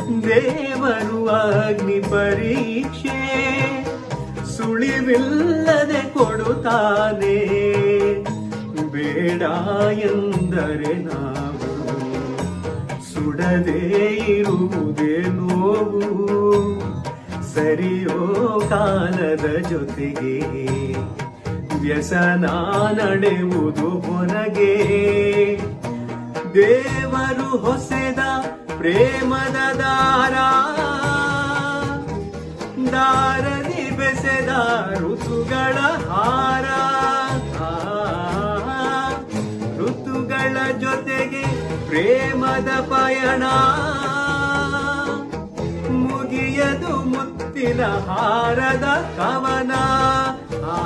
ದೇವರು ಅಗ್ನಿ ಪರೀಕ್ಷೆ ಸುಳಿವಿಲ್ಲದೆ ಕೊಡುತ್ತಾನೆ ಬೇಡ ಎಂದರೆ ನಾವು ಸುಡದೇ ಇರುವುದೇ ನೋವು ಸರಿಯೋ ಕಾಲದ ಜೊತೆಗೆ ವ್ಯಸನ ನಡೆಯುವುದು ಹೊರಗೆ ದೇವರು ಹೊಸೆದ ಪ್ರೇಮದ ದಾರ ದಾರದಿ ಬೆಸೆದ ಋತುಗಳ ಹಾರ ಆ, ಋತುಗಳ ಜೊತೆಗೆ ಪ್ರೇಮದ ಪಯಣ ಮುಗಿಯದು ಮುತ್ತಿನ ಹಾರದ ಕವನ ಆ,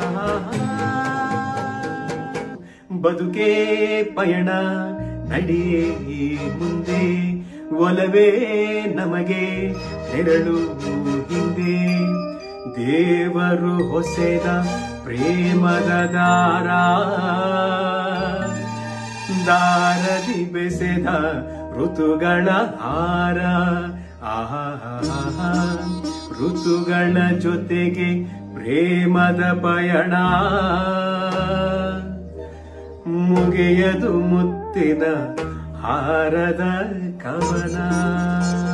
ಬದುಕೇ ಪಯಣ ನಡೆಯೇ ಮುಂದೆ ಒಲವೇ ನಮಗೆ ನೆರಳು ಹಿಂದೆ ದೇವರು ಹೊಸೆದ ಪ್ರೇಮದ ದಾರ ದಾರದಿ ಬೆಸೆದ ಋತುಗಳ ಹಾರ ಆಹಾ ಋತುಗಳ ಜೊತೆಗೆ ಪ್ರೇಮದ ಪಯಣ ಮುಗಿಯದು ಮುತ್ತಿನ ಹಾರದ ಕವನ